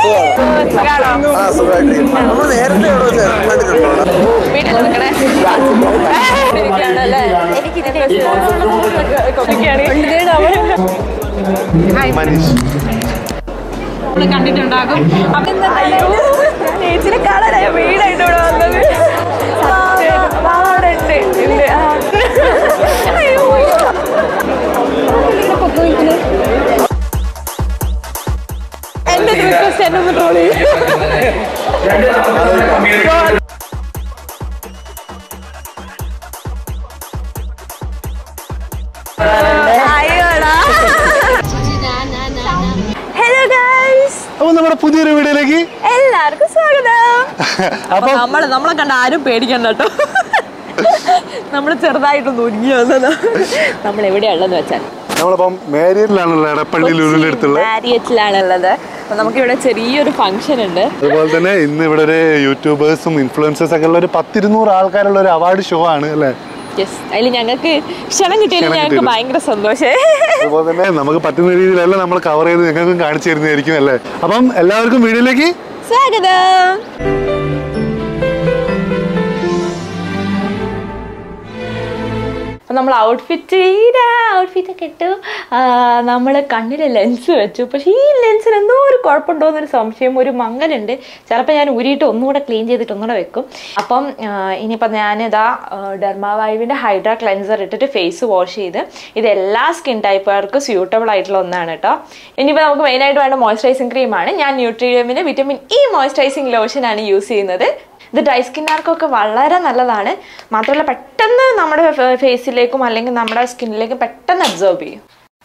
സുഖാണോ ആ സുഖമായിട്ട് നമ്മൾ നേരത്തെ എവിടെ വെച്ച് കണ്ടിട്ടുണ്ടോ വീട്ടിൽ നിൽക്കണേ ഇരിക്കുകയാണല്ലേ മനീഷ് നമ്മള് കണ്ടിട്ടുണ്ടാകും അപ്പൊ എന്താ ചേച്ചിനെ കാണാനായ വീടായിട്ട് ഇവിടെ വന്നത് അവിടെ ഉണ്ട് ഉണ്ട് ആ. അയ്യോ. എന്റെ റിക്വസ്റ്റ് എന്നെ ഒന്ന് ട്രോൾ ഹലോ ഗൈസ് അപ്പൊ നമ്മുടെ പുതിയൊരു വീഡിയോയിലേക്ക് എല്ലാവർക്കും സ്വാഗതം അപ്പൊ അപ്പൊ നമ്മള് നമ്മളെ കണ്ട ആരും പേടിക്കണ്ട കേട്ടോ നമ്മൾ ചെറുതായിട്ടൊന്ന് ഒരുങ്ങി വന്നതാ നമ്മൾ എവിടെയുള്ളതെന്ന് വെച്ചാൽ നമ്മളിപ്പം മേരിയറിലാണല്ലോ എടപ്പള്ളി ലുലിനടുത്തുള്ള മാരിയറ്റിലാണുള്ളത് അപ്പൊ നമുക്കിവിടെ ചെറിയൊരു ഫംഗ്ഷൻ ഉണ്ട് അതുപോലെ തന്നെ ഇന്ന് ഇവിടെ ഒരു യൂട്യൂബേഴ്സും ഇൻഫ്ലുവൻസേഴ്സ് ഒക്കെ ഉള്ള ഒരു പത്തിരുന്നൂറ് ആൾക്കാരുള്ള ഒരു അവാർഡ് ഷോ ആണ് അല്ലേ യെസ് അതിൽ ഞങ്ങൾക്ക് ക്ഷണം കിട്ടിയതിൽ ക്ഷണം ഞങ്ങൾക്ക് കിട്ടിയത്. ഭയങ്കര സന്തോഷേ അതുപോലെ തന്നെ നമുക്ക് പറ്റുന്ന രീതിയിലെല്ലാം നമ്മൾ കവർ ചെയ്ത് നിങ്ങൾക്കും കാണിച്ചു തരുന്നതായിരിക്കും അല്ലേ അപ്പം എല്ലാവർക്കും വീഡിയോയിലേക്ക് സ്വാഗതം അപ്പം നമ്മൾ ഔട്ട്ഫിറ്റ് ഔട്ട്ഫിറ്റ് ഒക്കെ ഇട്ടു നമ്മൾ കണ്ണിൽ ലെൻസ് വെച്ചു പക്ഷേ ഈ ലെൻസിന് എന്തോ ഒരു കുഴപ്പമുണ്ടോ എന്നൊരു സംശയം ഒരു മങ്ങലുണ്ട് ചിലപ്പോൾ ഞാൻ ഊരിയിട്ട് ഒന്നുകൂടെ ക്ലീൻ ചെയ്തിട്ട് ഒന്നുകൂടെ വെക്കും അപ്പം ആ, ഇനിയിപ്പം ഞാനിതാ ഡെർമാവൈവിൻ്റെ ഹൈഡ്ര ക്ലെൻസർ ഇട്ടിട്ട് ഫേസ് വാഷ് ചെയ്ത് ഇത് എല്ലാ സ്കിൻ ടൈപ്പുകാർക്കും സ്യൂട്ടബിൾ ആയിട്ടുള്ള ഒന്നാണ് കേട്ടോ ഇനിയിപ്പോൾ നമുക്ക് മെയിനായിട്ട് വേണ്ട മോയ്സ്ചറൈസിങ് ക്രീമാണ് ഞാൻ ന്യൂട്രീമിൻ്റെ വിറ്റമിൻ ഇ മോയ്സ്ചറൈസിങ് ലോഷനാണ് യൂസ് ചെയ്യുന്നത് ഇത് ഡ്രൈ സ്കിന്നുകാർക്കൊക്കെ വളരെ നല്ലതാണ് മാത്രമല്ല പെട്ടെന്ന് നമ്മുടെ ഫേസിലേക്കും അല്ലെങ്കിൽ നമ്മുടെ സ്കിന്നിലേക്കും പെട്ടെന്ന് അബ്സോർബ് ചെയ്യും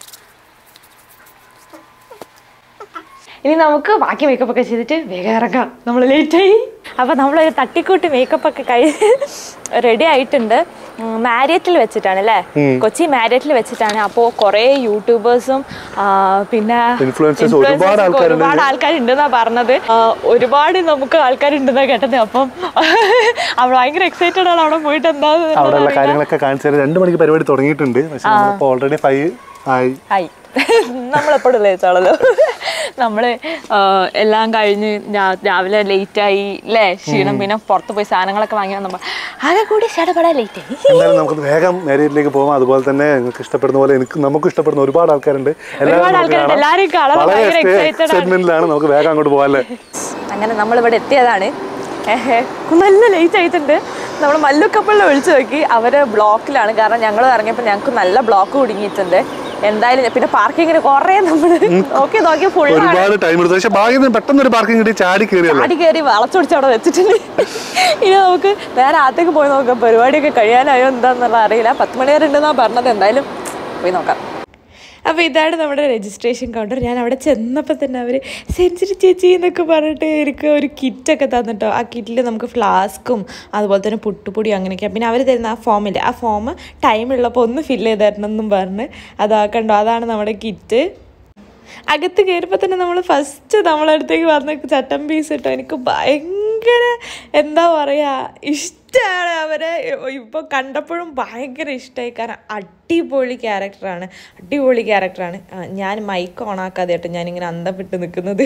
ഇനി നമുക്ക് ബാക്കി മേക്കപ്പ് ഒക്കെ ചെയ്തിട്ട് വേഗം ഇറങ്ങാം നമ്മൾ ലേറ്റായി അപ്പോൾ നമ്മൾ തട്ടിക്കൂട്ട് മേക്കപ്പ് ഒക്കെ കഴിഞ്ഞ് റെഡി ആയിട്ടുണ്ട് മാരിയറ്റിൽ വെച്ചിട്ടാണ് അല്ലേ കൊച്ചി മാരിയറ്റിൽ വെച്ചിട്ടാണ് അപ്പോൾ കുറേ യൂട്യൂബേഴ്സും ആ, പിന്നെ Influencers influencers ഒരുപാട് ഒക്കെ ആൾക്കാരുണ്ട്. ഒരുപാട് ആൾക്കാരുണ്ടെന്നാ പറഞ്ഞത് ആ, ഒരുപാട് നമുക്ക് ആൾക്കാരുണ്ടെന്നാ കേട്ടത് അപ്പം അവൾ ഭയങ്കര എക്സൈറ്റഡ് ആണ് അവിടെ പോയിട്ട് എന്താ അവിടെയുള്ള കാര്യങ്ങളൊക്കെ കാണിച്ചു തരാം രണ്ട് മണിക്ക് പരിപാടി തുടങ്ങിയിട്ടുണ്ട് പക്ഷെ നമ്മളിപ്പോൾ ഓൾറെഡി ഫൈവ് ആയി ആയി നമ്മളെപ്പോഴും ലേറ്റാണല്ലോ നമ്മൾ എല്ലാം കഴിഞ്ഞ് രാ- രാവിലെ ലേറ്റായി അല്ലേ ക്ഷീണം പിന്നെ പുറത്ത് പോയി സാധനങ്ങളൊക്കെ വാങ്ങി വന്നപ്പോൾ ആകെ കൂടി ചടപടാ ലേറ്റായി എന്തായാലും നമുക്ക് വേഗം മേരിയിലേക്ക് പോകാം അതുപോലെ തന്നെ നിങ്ങൾക്ക് ഇഷ്ടപ്പെടുന്ന പോലെ എനിക്ക് നമുക്ക് ഇഷ്ടപ്പെടുന്ന ഒരുപാട് ആൾക്കാരുണ്ട് ഒരുപാട് ആൾക്കാരുണ്ട്. എല്ലാവരെയും കാണാൻ ഭയങ്കര excited ആണ്. സെഗ്മെന്റിലാണ് നമുക്ക് വേഗം അങ്ങോട്ട് പോകാല്ലേ അങ്ങനെ നമ്മളിവിടെ എത്തിയതാണ് ഏഹ്, നല്ല ലേറ്റ് ആയിട്ടുണ്ട് നമ്മൾ മല്ലു കപ്പിളിനെ വിളിച്ചു നോക്കി അവർ ബ്ലോക്കിലാണ് കാരണം ഞങ്ങൾ ഇറങ്ങിയപ്പോൾ ഞങ്ങൾക്ക് നല്ല ബ്ലോക്ക് കുടുങ്ങിയിട്ടുണ്ട് എന്തായാലും പിന്നെ പാർക്കിങ്ങിന് കുറേ നമ്മൾ നോക്കി നോക്കി ഫുൾ ഒരുപാട് ടൈം എടുത്തു പക്ഷെ ഭാഗ്യത്തിന് പെട്ടെന്ന് ഒരു പാർക്കിംഗ് കിട്ടി ചാടി കയറിയല്ലോ ആടി കയറി വളച്ചൊടിച്ച് അവിടെ വെച്ചിട്ടുണ്ട് ഇനി നമുക്ക് നേരെ അകത്തേക്ക് പോയി നോക്കാം പരിപാടിയൊക്കെ കഴിയാനായോ എന്താന്നുള്ള അറിയില്ല പത്ത് മണി വരെ ഉണ്ടെന്നാണ് പറഞ്ഞത് എന്തായാലും പോയി നോക്കാം അപ്പോൾ ഇതാണ് നമ്മുടെ രജിസ്ട്രേഷൻ കൗണ്ടർ ഞാൻ അവിടെ ചെന്നപ്പോൾ തന്നെ അവർ സെൻസിറ്റി ചേച്ചി എന്നൊക്കെ പറഞ്ഞിട്ട് എനിക്ക് ഒരു കിറ്റൊക്കെ തന്നിട്ടോ ആ കിറ്റിൽ നമുക്ക് ഫ്ലാസ്കും അതുപോലെ തന്നെ പുട്ടുപൊടി അങ്ങനെയൊക്കെ പിന്നെ അവർ തരുന്ന ആ ഫോമില്ലേ ആ ഫോം ടൈമുള്ളപ്പോൾ ഒന്ന് ഫില്ല് ചെയ്ത് തരണം എന്നും പറഞ്ഞ് അതാക്കണ്ടോ അതാണ് നമ്മുടെ കിറ്റ് അകത്ത് കയറിയപ്പോൾ തന്നെ നമ്മൾ ഫസ്റ്റ് നമ്മളെ അടുത്തേക്ക് വന്ന ചട്ടം പീസ് ഇട്ടോ എനിക്ക് ഭയങ്കര എന്താ പറയുക ഇഷ്ടമാണ് അവരെ ഇപ്പോൾ കണ്ടപ്പോഴും ഭയങ്കര ഇഷ്ടമായി കാരണം അടിപൊളി ക്യാരക്ടറാണ് അടിപൊളി ക്യാരക്ടറാണ് ഞാൻ മൈക്ക് ഓണാക്കാതെ കേട്ടോ ഞാനിങ്ങനെ അന്തപ്പെട്ട് നിൽക്കുന്നത്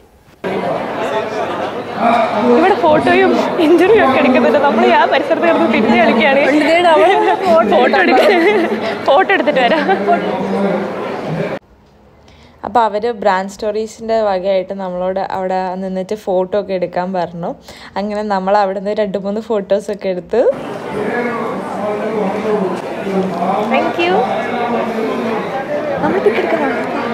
ഇവിടെ ഫോട്ടോയും ഇന്റർവ്യൂ ഒക്കെ എടുക്കുന്നുണ്ട് നമ്മൾ ആ പരിസരത്ത് കിടന്ന് തിരിഞ്ഞ് കളിക്കുകയാണ് ഫോട്ടോ എടുക്കാൻ ഫോട്ടോ എടുത്തിട്ട് വരാം അപ്പോൾ അവർ ബ്രാൻഡ് സ്റ്റോറീസിൻ്റെ വകയായിട്ട് നമ്മളോട് അവിടെ നിന്നിട്ട് ഫോട്ടോ ഒക്കെ എടുക്കാൻ പറഞ്ഞു അങ്ങനെ നമ്മൾ അവിടെ നിന്ന് രണ്ട് മൂന്ന് ഫോട്ടോസൊക്കെ എടുത്തു താങ്ക് യു നമ്മൾ ticket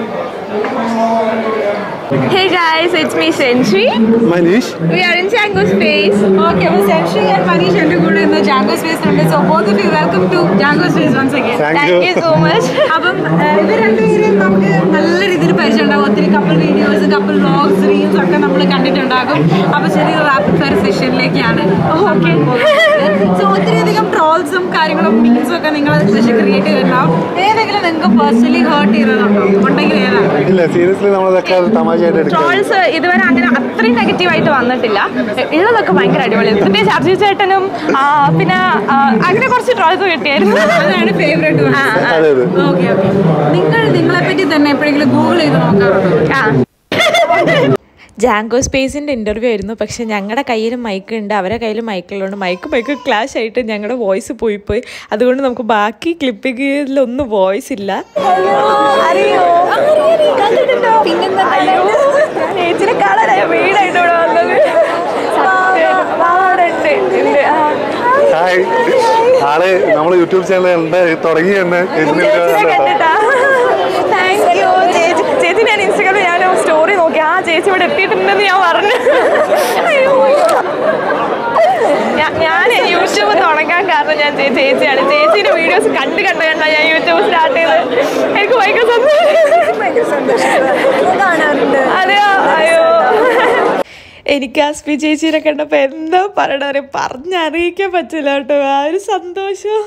Hey guys, it's me Senshi. Manish We are in Django Space. Okay, well, Senshi and Manish and Guru in the Django Space ഉണ്ട്. So both of you welcome to Django Space once again. Thank Thank you you so much. അപ്പം ഏഹ്, ഇവർ രണ്ടുപേരും നമുക്ക് നല്ല രീതിയിൽ പരിചയമുണ്ടാകും ഒത്തിരി couple videos couple vlogs reels ഒക്കെ നമ്മൾ കണ്ടിട്ടുണ്ടാകും അപ്പൊ ചെറിയൊരു റാപ്പിഡ് ഫയർ സെഷനിലേക്കാണ് ഓക്കെ സോ ഒത്തിരിയധികം ട്രോൾസും കാര്യങ്ങളും മീൻസും ഒക്കെ നിങ്ങൾ ക്രിയേറ്റ് ചെയ്തിട്ടുണ്ടാവും ഏതെങ്കിലും നിങ്ങൾക്ക് പേഴ്സണലി ഹേർട്ട് ചെയ്തതുണ്ടോ ഉണ്ടെങ്കിൽ ഏതാണ് ഇല്ല സീരിയസ്ലി നമ്മളതൊക്കെ തമാശയായിട്ട് എടുക്കാം ട്രോൾസ് ഇതുവരെ അങ്ങനെ അത്രയും നെഗറ്റീവ് ആയിട്ട് വന്നിട്ടില്ല ഉള്ളതൊക്കെ ഭയങ്കര അടിപൊളിയാണ് പ്രത്യേകിച്ച് അർജുൻ ചേട്ടനും ആ, പിന്നെ ആ, അങ്ങനെ കുറച്ച് ട്രോൾസ് കിട്ടിയായിരുന്നു അതാണ് ഫേവറേറ്റ് അതെ അതെ ഓക്കെ ഓക്കെ നിങ്ങൾ നിങ്ങളെ പറ്റി തന്നെ എപ്പോഴെങ്കിലും ഗൂഗിൾ ചെയ്ത് നോക്കാറുണ്ടോ ആ. ജാങ്കോ സ്പേസിൻ്റെ ഇൻ്റർവ്യൂ ആയിരുന്നു പക്ഷെ ഞങ്ങളുടെ കയ്യിലും മൈക്ക് ഉണ്ട് അവരുടെ കയ്യിലും മൈക്കുള്ളതുകൊണ്ട് മൈക്ക് മൈക്ക് ക്ലാഷ് ആയിട്ട് ഞങ്ങളുടെ വോയിസ് പോയി പോയി അതുകൊണ്ട് നമുക്ക് ബാക്കി ക്ലിപ്പിങ്ങിലൊന്നും വോയിസ് ഇല്ല അറിയോ ചേച്ചിനെ കാണാനായ വീടായിട്ട് ഇവിടെ വന്നത് ഹായ് ആള് നമ്മൾ യൂട്യൂബ് ചാനൽ ഉണ്ട് തുടങ്ങി തന്നെ താങ്ക് യു ചേച്ചി ചേച്ചി ഞാൻ ഇൻസ്റ്റാഗ്രാമിൽ ഞാൻ സ്റ്റോറി നോക്കി ആ ചേച്ചി ഇവിടെ എത്തിയിട്ടുണ്ടെന്ന് ഞാൻ പറഞ്ഞു അയ്യോ. ഞാ- ഞാൻ യൂട്യൂബ് തുടങ്ങാൻ കാരണം ഞാൻ ചേ- ചേച്ചിയാണ് ചേച്ചിയുടെ വീഡിയോസ് കണ്ട് കണ്ട് കണ്ട ഞാൻ യൂട്യൂബ് സ്റ്റാർട്ട് ചെയ്ത് എനിക്ക് ഭയങ്കര സന്തോഷം കാണാറുണ്ട് അതെയോ അയ്യോ എനിക്ക് ആസ്പി ചേച്ചീനെ കണ്ടപ്പോൾ എന്താ പറയണ പറയാ പറഞ്ഞറിയിക്കാൻ പറ്റില്ല കേട്ടോ ആ ഒരു സന്തോഷം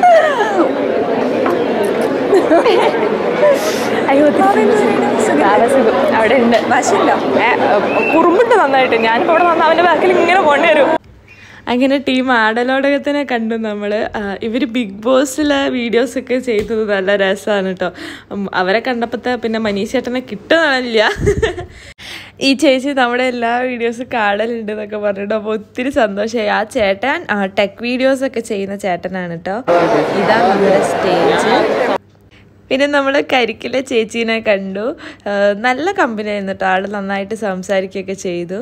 അയ്യോ സുഖം അവിടെ ഉണ്ട് കുറുമ്പുണ്ട് നന്നായിട്ട് ഞാനിപ്പോൾ ഇവിടെ വന്ന അവൻ്റെ ബാക്കിൽ ഇങ്ങനെ പോണ്ടി വരും അങ്ങനെ ടീം ആടലോടകത്തിനെ കണ്ടു നമ്മൾ ഇവർ ബിഗ് ബോസിലെ വീഡിയോസൊക്കെ ചെയ്തത് നല്ല രസമാണ് കേട്ടോ ഉം, അവരെ കണ്ടപ്പോഴത്തെ പിന്നെ മനീഷ് ചേട്ടനെ കിട്ടുന്നില്ല ഈ ചേച്ചി നമ്മുടെ എല്ലാ വീഡിയോസും കാണലുണ്ട് എന്നൊക്കെ പറഞ്ഞിട്ട് അപ്പോൾ ഒത്തിരി സന്തോഷമായി ആ ചേട്ടൻ ടെക് വീഡിയോസൊക്കെ ചെയ്യുന്ന ചേട്ടനാണ് കേട്ടോ ഇതാണ് നമ്മുടെ സ്റ്റേജ് പിന്നെ നമ്മൾ കരിക്കിലെ ചേച്ചീനെ കണ്ടു ആ, നല്ല കമ്പനി ആയിരുന്നു കേട്ടോ ആൾ നന്നായിട്ട് സംസാരിക്കുകയൊക്കെ ചെയ്തു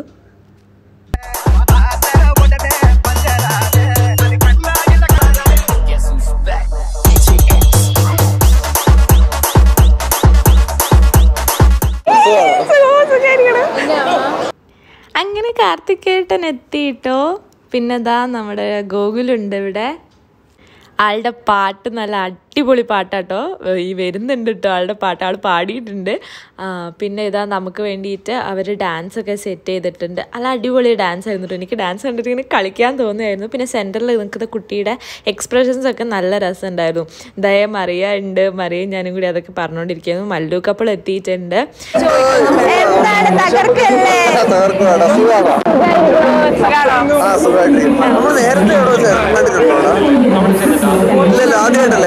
അങ്ങനെ കാർത്തികേട്ടൻ എത്തിയിട്ടോ പിന്നെ ദാ നമ്മുടെ ഗോകുലുണ്ട് ഇവിടെ ആളുടെ പാട്ട് നല്ല അടിപൊളി പാട്ടാട്ടോ ഈ വരുന്നുണ്ട് കേട്ടോ ആളുടെ പാട്ട് ആൾ പാടിയിട്ടുണ്ട് ആ, പിന്നെ ഇതാ നമുക്ക് വേണ്ടിയിട്ട് അവർ ഡാൻസ് ഒക്കെ സെറ്റ് ചെയ്തിട്ടുണ്ട് നല്ല അടിപൊളി ഡാൻസ് ആയിരുന്നു കേട്ടോ എനിക്ക് ഡാൻസ് കണ്ടിട്ട് ഇങ്ങനെ കളിക്കാൻ തോന്നുമായിരുന്നു പിന്നെ സെൻറ്ററിൽ നിൽക്കുന്ന കുട്ടിയുടെ എക്സ്പ്രഷൻസ് ഒക്കെ നല്ല രസമുണ്ടായിരുന്നു ദയ മറിയ ഉണ്ട് മറിയ ഞാനും കൂടി അതൊക്കെ പറഞ്ഞുകൊണ്ടിരിക്കുന്നു മല്ലു കപ്പിൾ എത്തിയിട്ടുണ്ട് എന്താണ് തകർക്കല്ലേ തകർക്കുവാടാ സുഖാണോ ആ സുഖമായിട്ട് നമ്മൾ നേരത്തെ എവിടെ വെച്ച് കണ്ടിട്ടുണ്ടോടാ ഇല്ലല്ലോ ആദ്യമായിട്ടല്ലേ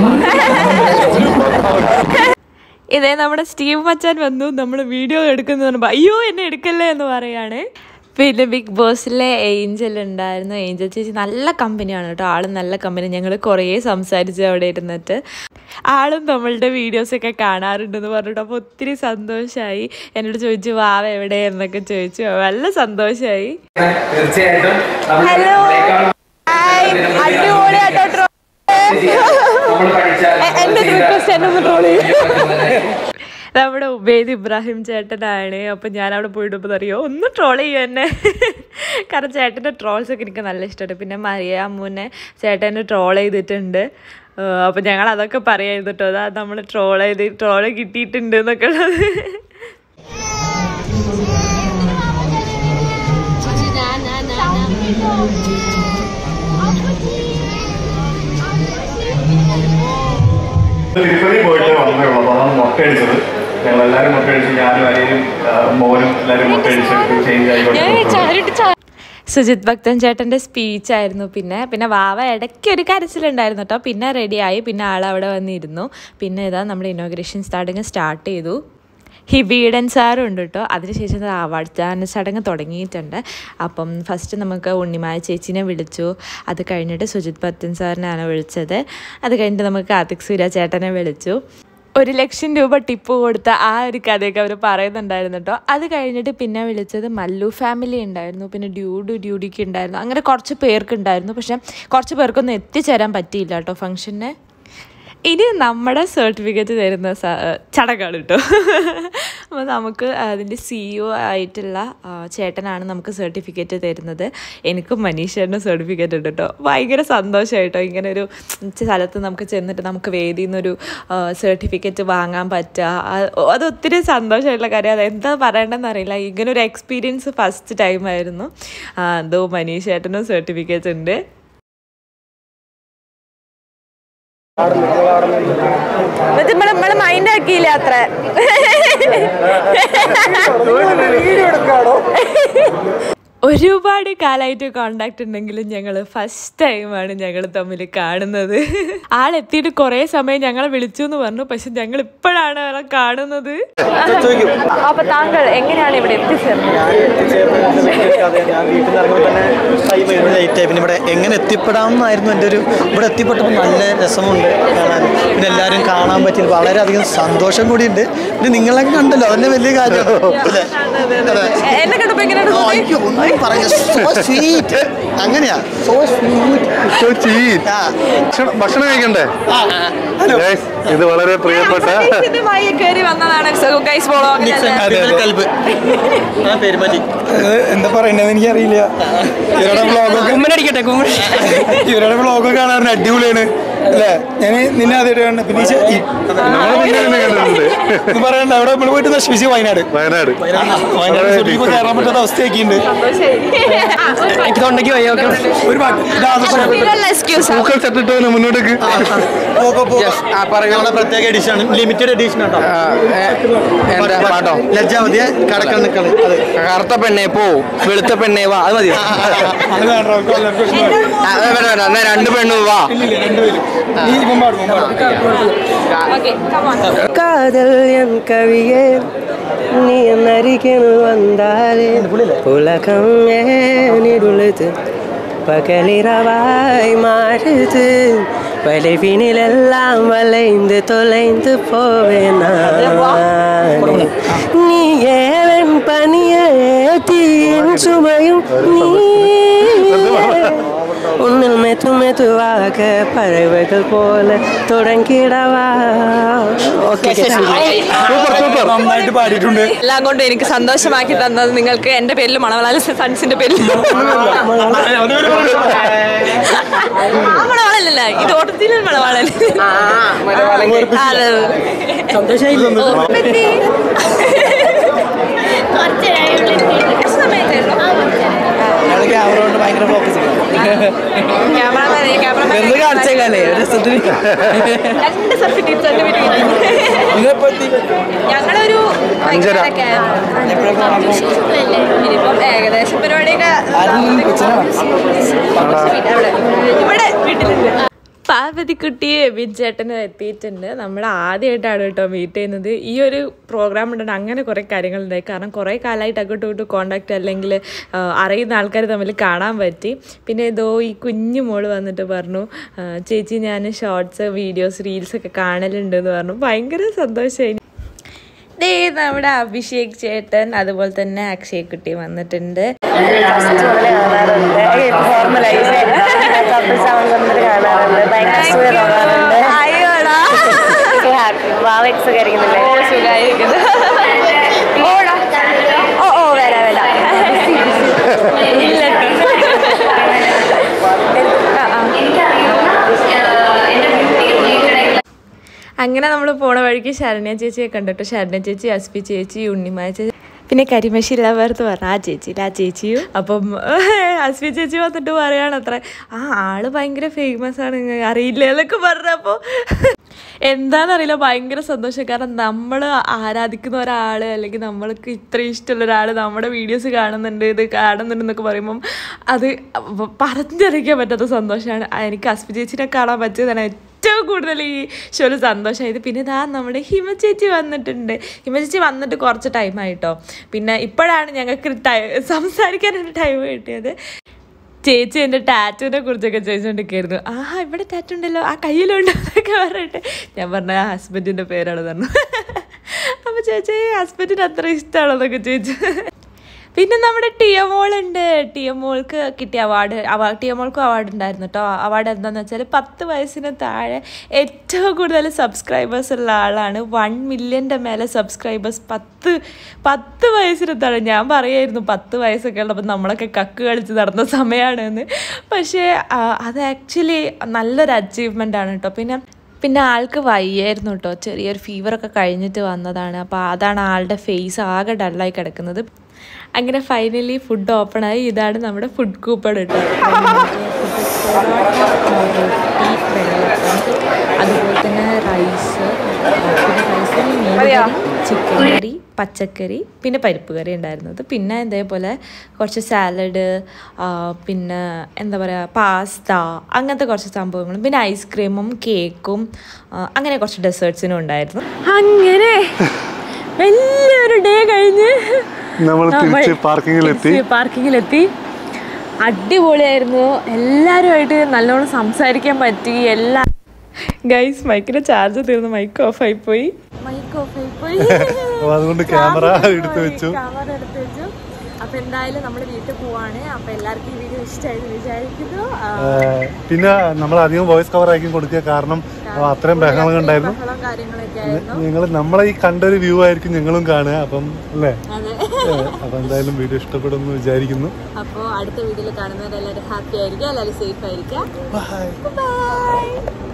ഇതേ നമ്മുടെ സ്റ്റീവ് മച്ചാൻ വന്നു നമ്മൾ വീഡിയോ എടുക്കുന്നു പറയുമ്പോൾ അയ്യോ എന്നെ എടുക്കല്ലേ എന്ന് പറയാണ് പിന്നെ ബിഗ് ബോസിലെ ഏഞ്ചൽ ഉണ്ടായിരുന്നു ഏഞ്ചൽ ചേച്ചി നല്ല കമ്പനിയാണ് കേട്ടോ ആളും നല്ല കമ്പനി ഞങ്ങൾ കുറേ സംസാരിച്ചു അവിടെ ഇരുന്നിട്ട് ആളും നമ്മളുടെ വീഡിയോസൊക്കെ കാണാറുണ്ടെന്ന് പറഞ്ഞിട്ട് അപ്പോൾ ഒത്തിരി സന്തോഷമായി എന്നോട് ചോദിച്ചു വാവ എവിടെ എന്നൊക്കെ ചോദിച്ചു നല്ല സന്തോഷമായി തീർച്ചയായിട്ടും നമ്മൾ ഹലോ ഇതിനേക്കാൾ അടിപൊളിയാട്ടോ നമ്മൾ പഠിച്ച എന്റെ റിക്വസ്റ്റ് എന്നെ ഒന്ന് ട്രോൾ നമ്മുടെ ഉബൈദ് ഇബ്രാഹിം ചേട്ടനാണ് അപ്പം ഞാൻ അവിടെ പോയിട്ട് അറിയോ ഒന്ന് ട്രോൾ ചെയ്യും എന്നെ കാരണം ചേട്ടൻ്റെ ട്രോൾസ് ഒക്കെ എനിക്ക് നല്ല ഇഷ്ടമാണ് പിന്നെ മറിയ അമ്മൂനെ ചേട്ടനെ ട്രോൾ ചെയ്തിട്ടുണ്ട് അപ്പം ഞങ്ങൾ അതൊക്കെ പറയായിരുന്നു കേട്ടോ അതാ നമ്മൾ ട്രോൾ ചെയ്ത് ട്രോള് കിട്ടിയിട്ടുണ്ട് എന്നൊക്കെ ഉള്ളത് തിരുപ്പതി പോയിട്ട് വന്നേ ഉള്ളൂ അപ്പോൾ അതാണ് മുട്ടയടിച്ചത് ഞങ്ങൾ എല്ലാവരും മുട്ടയടിച്ച് ഞാനും അനിയനും ആ, മോനും എല്ലാവരും മുട്ടയടിച്ച് ചേഞ്ച് ആയിക്കോട്ടെ സുജിത് ഭക്തൻ ചേട്ടൻ്റെ സ്പീച്ച് ആയിരുന്നു പിന്നെ പിന്നെ വാവ ഇടയ്ക്ക് ഒരു കരച്ചിലുണ്ടായിരുന്നു കേട്ടോ പിന്നെ റെഡിയായി പിന്നെ ആളവിടെ വന്നിരുന്നു പിന്നെ ഇതാ നമ്മുടെ ഇനോഗ്രേഷൻ ചടങ്ങ് സ്റ്റാർട്ട് ചെയ്തു ഹിബീഡൻ സാറും ഉണ്ട് കേട്ടോ അതിനുശേഷം അവാർഡ് ദാന ചടങ്ങ് തുടങ്ങിയിട്ടുണ്ട് അപ്പം ഫസ്റ്റ് നമുക്ക് ഉണ്ണിമായ ചേച്ചീനെ വിളിച്ചു അത് കഴിഞ്ഞിട്ട് സുജിത് ഭക്തൻ സാറിനാണ് വിളിച്ചത് അത് കഴിഞ്ഞിട്ട് നമുക്ക് കാർത്തിക് സൂര്യ ചേട്ടനെ വിളിച്ചു ഒരു ലക്ഷം രൂപ ടിപ്പ് കൊടുത്ത ആ ഒരു കഥയൊക്കെ അവർ പറയുന്നുണ്ടായിരുന്നു കേട്ടോ അത് കഴിഞ്ഞിട്ട് പിന്നെ വിളിച്ചത് മല്ലു ഫാമിലി ഉണ്ടായിരുന്നു പിന്നെ ഡ്യൂഡു ഡ്യൂഡിക്ക് ഉണ്ടായിരുന്നു അങ്ങനെ കുറച്ച് പേർക്ക് ഉണ്ടായിരുന്നു പക്ഷെ കുറച്ച് പേർക്കൊന്നും എത്തിച്ചേരാൻ പറ്റിയില്ല കേട്ടോ ഫംഗ്ഷന് ഇനി നമ്മുടെ സർട്ടിഫിക്കറ്റ് തരുന്ന സ- ചടങ്ങാണ് കേട്ടോ അപ്പോൾ നമുക്ക് അതിൻ്റെ സി ഒ ആയിട്ടുള്ള ആ, ചേട്ടനാണ് നമുക്ക് സർട്ടിഫിക്കറ്റ് തരുന്നത് എനിക്കും മനീഷേറിനും സർട്ടിഫിക്കറ്റ് ഉണ്ട് കേട്ടോ ഭയങ്കര സന്തോഷമായിട്ടോ ഇങ്ങനെ ഒരു സ്ഥലത്ത് നമുക്ക് ചെന്നിട്ട് നമുക്ക് വേദിയിൽ നിന്നൊരു സർട്ടിഫിക്കറ്റ് വാങ്ങാൻ പറ്റുക ആ- അത് ഒത്തിരി സന്തോഷമായിട്ടുള്ള കാര്യം അത് എന്താ പറയേണ്ടതെന്ന് അറിയില്ല ഇങ്ങനെ ഒരു എക്സ്പീരിയൻസ് ഫസ്റ്റ് ടൈം ആയിരുന്നു ആ, എന്തോ മനീഷേട്ടനും സർട്ടിഫിക്കറ്റ് ഉണ്ട് എന്നിട്ട് നമ്മള് നമ്മള് മൈൻഡ് ആക്കിയില്ല അത്ര ഒരുപാട് കാലമായിട്ട് കോണ്ടാക്ട് ഉണ്ടെങ്കിലും ഞങ്ങൾ ഫസ്റ്റ് ടൈമാണ് ഞങ്ങൾ തമ്മിൽ കാണുന്നത് ആളെത്തിയിട്ട് കുറേ സമയം ഞങ്ങളെ വിളിച്ചു എന്ന് പറഞ്ഞു പക്ഷെ ഞങ്ങൾ ഇപ്പോഴാണ് അവളെ കാണുന്നത് അപ്പൊ താങ്കൾ എങ്ങനെയാണ് ഇവിടെ എത്തിച്ചേർന്നത് ഞാൻ വീട്ടിൽ നിന്ന് ഇറങ്ങുമ്പോൾ തന്നെ ടൈം ആയിരുന്നു ലേറ്റ് ആയി പിന്നെ ഇവിടെ എങ്ങനെ എത്തിപ്പെടാമെന്നായിരുന്നു എൻ്റെ ഒരു ഇവിടെ എത്തിപ്പെട്ടപ്പോൾ നല്ല രസമുണ്ട് കാണാൻ പിന്നെ എല്ലാവരും കാണാൻ പറ്റി വളരെയധികം സന്തോഷം കൂടിയുണ്ട് പിന്നെ നിങ്ങളൊക്കെ കണ്ടല്ലോ അതന്നെ വലിയ കാര്യമാണ് അല്ലേ? അതെ. എന്നെ കണ്ടപ്പോ എങ്ങനെയാണ് ഓ, തോന്നി? അയ്യോ, ഒന്നും പറയാ സോ സ്വീറ്റ് അങ്ങനെയാ സോ സ്വീറ്റ് So cheap. ആ ഭക്ഷണം- ഭക്ഷണം കഴിക്കണ്ടേ ഹലോ Guys, ഇത് വളരെ പ്രിയപ്പെട്ട അപ്രതീക്ഷിതമായി കയറി വന്നതാണ് So, guys, follow അങ്ങനെയല്ലേ? കൽബ് ആ പെരുമാറ്റി എന്താ പറയണ്ടെന്ന് എനിക്കറിയില്ല ഇവരുടെ വ്ളോഗൊക്കെ കുമ്മനടിക്കട്ടെ ഇവരുടെ വ്ളോഗൊക്കെ കാണാറുണ്ട് അടിപൊളിയാണ് അല്ലേ ഞാൻ നിന്നെ ആദ്യമായിട്ട് കാണുന്നത് പിന്നെ ഈ ചെ- ഈ- നമ്മള് പിന്നെ നിന്നെ കണ്ടിട്ടുണ്ട് ഇത് പറയണ്ട അവിടെ നമ്മൾ പോയിട്ട് നശിപ്പിച്ച് വയനാട് വയനാട് വയനാട് ഇപ്പൊ കയറാൻ പറ്റാത്ത അവസ്ഥയൊക്കെയുണ്ട് എനിക്ക് തൊണ്ടയ്ക്ക് വയ്യ ഓക്കെ ഒരു പാട്ട് ഇതാ ഇതിലുള്ള excuse ആ. പൂക്കൾ ചട്ടിട്ട് വന്ന് മുന്നോട്ടേക്ക് ഞങ്ങളുടെ പ്രത്യേക എഡിഷൻ ലിമിറ്റഡ് എഡിഷൻ ഉണ്ടോ പാട്ടോ ലജ്ജാവതിയ കടക്കൽ നിൽക്കണം അത് കറുത്ത പെണ്ണെ പോ വെളുത്ത പെണ്ണെ വാ അത് മതി അത് വേണ്ട അവർക്ക് എല്ലാവർക്കും ഇഷ്ടമായി. എന്നാ രണ്ട് പെണ്ണു വാ നീ ഇപ്പം പാടും ഇപ്പം പാടും Okay, come on. കാതൽ എൻ കവിയെ നീ എന്നരികിൽ വന്നാലേ ഉലകം ഏനിരുളുത് പകലിരവായി മാറുது வளைவினிலெல்லாம் வளைந்து தொலைந்து போவேன் நான். நீ ஏவன் பனிய தீயின் சுமையும் நீ உன்னில் மெது மெதுவாக பறவைகள் போல தொடங்கிடவா ഓക്കെ സൂപ്പർ സൂപ്പർ നന്നായിട്ട് പാടിയിട്ടുണ്ട് എല്ലാം കൊണ്ടും എനിക്ക് സന്തോഷമാക്കി തന്നത് നിങ്ങൾക്ക് എന്റെ പേരിൽ മണവളാല സൺസിന്റെ പേരിൽ ആ മണവാളല്ല ഇത് ഓട്ടത്തിൽ മണവാളല്ല സന്തോഷമായി ക്യാമറ കൊണ്ട് ഭയങ്കര ഫോക്കസ് വെറുതെ കാണിച്ചേക്കാല്ലേ രസത്തിന് രണ്ട് സെൽഫി ടീംസ് എന്റെ വീട്ടിൽ ഇതെപ്പോ എത്തി ഞങ്ങളൊരു അഞ്ചര. ഇനിയിപ്പം ഏകദേശം പരിപാടിയൊക്കെ അവിടെ. ഇവിടെ വീട്ടിലുണ്ട് പാർവതിക്കുട്ടിയെ ചേട്ടന് എത്തിയിട്ടുണ്ട് നമ്മൾ ആദ്യമായിട്ടാണ് കേട്ടോ മീറ്റ് ചെയ്യുന്നത് ഈ ഒരു പ്രോഗ്രാം ഉണ്ടെങ്കിൽ അങ്ങനെ കുറേ കാര്യങ്ങളുണ്ടായി കാരണം കുറേ കാലമായിട്ട് അങ്ങോട്ടും ഇങ്ങോട്ടും കോണ്ടാക്ട് അല്ലെങ്കിൽ ആ, അറിയുന്ന ആൾക്കാർ തമ്മിൽ കാണാൻ പറ്റി പിന്നെ ഇതോ ഈ കുഞ്ഞു മോള് വന്നിട്ട് പറഞ്ഞു ആ, ചേച്ചി ഞാൻ ഷോർട്സ് വീഡിയോസ് റീൽസൊക്കെ കാണലുണ്ടെന്ന് പറഞ്ഞു ഭയങ്കര സന്തോഷമായി ദേ നമ്മുടെ അഭിഷേക് ചേട്ടൻ അതുപോലെ തന്നെ അക്ഷയ് കുട്ടി വന്നിട്ടുണ്ട് അയ്യോടാ ഓ സുഖായിരിക്കുന്നു ഓടാ ഓ ഓ വരാ വരാ ഇല്ല ആ, ആ. അങ്ങനെ നമ്മൾ പോണ വഴിക്ക് ശരണ്യ ചേച്ചിയെ കണ്ടിട്ട് ശരണ്യ ചേച്ചി അസ്പി ചേച്ചി ഉണ്ണിമായ ചേച്ചി പിന്നെ കരിമശി ലവർത്ത് പറഞ്ഞു ആ ചേച്ചിയിൽ ആ ചേച്ചിയും അപ്പം അസ്മി ചേച്ചി വന്നിട്ട് പറയാണ് അത്ര ആ ആള് ഭയങ്കര ഫേമസ് ആണ് ഇങ്ങ അറിയില്ല എന്നൊക്കെ പറഞ്ഞപ്പോൾ എന്താണെന്നറിയില്ല ഭയങ്കര സന്തോഷം കാരണം നമ്മൾ ആരാധിക്കുന്ന ഒരാൾ അല്ലെങ്കിൽ നമ്മൾക്ക് ഇത്ര ഇഷ്ടമുള്ള ഒരാൾ നമ്മുടെ വീഡിയോസ് കാണുന്നുണ്ട് ഇത് കാണുന്നുണ്ട് എന്നൊക്കെ പറയുമ്പം അത് പറഞ്ഞറിയിക്കാൻ പറ്റാത്ത സന്തോഷമാണ് എനിക്ക് അസ്മി ചേച്ചിനെ കാണാൻ പറ്റിയതാണ് ഏറ്റവും കൂടുതൽ ഈ ഷോയിൽ സന്തോഷമായത് പിന്നെ ഇതാ നമ്മുടെ ഹിമ ചേച്ചി വന്നിട്ടുണ്ട് ഹിമ ചേച്ചി വന്നിട്ട് കുറച്ച് ടൈമായിട്ടോ പിന്നെ ഇപ്പോഴാണ് ഞങ്ങൾക്ക് ടൈ സംസാരിക്കാനൊരു ടൈം കിട്ടിയത് ചേച്ചി എൻ്റെ ടാറ്റുവിനെ കുറിച്ചൊക്കെ ചോദിച്ചുകൊണ്ടിരിക്കുകയായിരുന്നു ആ ഇവിടെ ടാറ്റു ഉണ്ടല്ലോ ആ കയ്യിലുണ്ടോ എന്നൊക്കെ പറഞ്ഞിട്ട് ഞാൻ പറഞ്ഞ ആ ഹസ്ബൻഡിൻ്റെ പേരാണ് പറഞ്ഞു അപ്പോൾ ചേച്ചി ഹസ്ബൻഡിന് അത്ര ഇഷ്ടമാണെന്നൊക്കെ ചോദിച്ചു പിന്നെ നമ്മുടെ ടിയമോൾ ഉണ്ട് ടിയമോൾക്ക് കിട്ടിയ അവാർഡ് അവാ ടിയമോൾക്കും അവാർഡ് ഉണ്ടായിരുന്നു കേട്ടോ അവാർഡ് എന്താണെന്ന് വെച്ചാൽ പത്ത് വയസ്സിന് താഴെ ഏറ്റവും കൂടുതൽ സബ്സ്ക്രൈബേഴ്സ് ഉള്ള ആളാണ് വൺ മില്യൻ്റെ മേലെ സബ്സ്ക്രൈബേഴ്സ് പത്ത് പത്ത് വയസ്സിന് താഴെ ഞാൻ പറയായിരുന്നു പത്ത് വയസ്സൊക്കെ ഉള്ളപ്പോൾ നമ്മളൊക്കെ കക്ക് കളിച്ച് നടന്ന സമയമാണെന്ന് പക്ഷേ ആ, അത് ആക്ച്വലി നല്ലൊരു അച്ചീവ്മെൻ്റ് ആണ് കേട്ടോ പിന്നെ പിന്നെ ആൾക്ക് വയ്യായിരുന്നു കേട്ടോ ചെറിയൊരു ഫീവറൊക്കെ കഴിഞ്ഞിട്ട് വന്നതാണ് അപ്പോൾ അതാണ് ആളുടെ ഫേസ് ആകെ ഡള്ളായി കിടക്കുന്നത് അങ്ങനെ ഫൈനലി ഫുഡ് ഓപ്പണായി ഇതാണ് നമ്മുടെ ഫുഡ് കൂപ്പൺ കേട്ടോ അതുപോലെ തന്നെ റൈസ് പിന്നെ റൈസിൽ മീൻ മതിയോ ചിക്കൻ കറി പച്ചക്കറി പിന്നെ പരിപ്പ് കറി ഉണ്ടായിരുന്നത് പിന്നെ ഇതേപോലെ കുറച്ച് സാലഡ് പിന്നെ എന്താ പറയുക പാസ്ത അങ്ങനത്തെ കുറച്ച് സംഭവങ്ങളും പിന്നെ ഐസ്ക്രീമും കേക്കും ആ, അങ്ങനെ കുറച്ച് ഡെസേർട്സിനും ഉണ്ടായിരുന്നു അങ്ങനെ വലിയൊരു ഡേ കഴിഞ്ഞ് നമ്മൾ തിരിച്ച് പാർക്കിങ്ങിലെത്തി പാർക്കിങ്ങിലെത്തി അടിപൊളിയായിരുന്നു എല്ലാവരുമായിട്ട് നല്ലോണം സംസാരിക്കാൻ പറ്റി എല്ലാ ഗൈസ് മൈക്കിന്റെ ചാർജ് തീർന്നു മൈക്ക് ഓഫ് ആയി പോയി മൈക്ക് ഓഫ് ആയി പോയി അപ്പൊ അതുകൊണ്ട് ക്യാമറ എടുത്തു വെച്ചു ക്യാമറ എടുത്ത് വെച്ചു അപ്പൊ എന്തായാലും നമ്മൾ വീട്ടിൽ പോവാണ് അപ്പൊ എല്ലാവർക്കും ഈ വീഡിയോ ഇഷ്ടമായിട്ട് വിചാരിക്കുന്നു ആ, ഏഹ് പിന്നെ നമ്മൾ അധികം വോയിസ് കവർ ആക്കി കൊടുക്കുക കാരണം അത്രയും ബഹളം ഉണ്ടായിരുന്നു ബഹളവും കാര്യങ്ങളൊക്കെ ആയിരുന്നു നിങ്ങൾ നമ്മളെ ഈ കണ്ടൊരു വ്യൂ ആയിരിക്കും ഞങ്ങളും കാണുക അപ്പം അല്ലേ അതെ ഏഹ് അപ്പൊ എന്തായാലും വീഡിയോ ഇഷ്ടപ്പെടുമെന്ന് വിചാരിക്കുന്നു അപ്പോൾ അടുത്ത വീഡിയോയിൽ കാണുന്നവരെല്ലാവരും ഹാപ്പി ആയിരിക്കുക എല്ലാവരും സേഫ് ആയിരിക്കുക ബൈ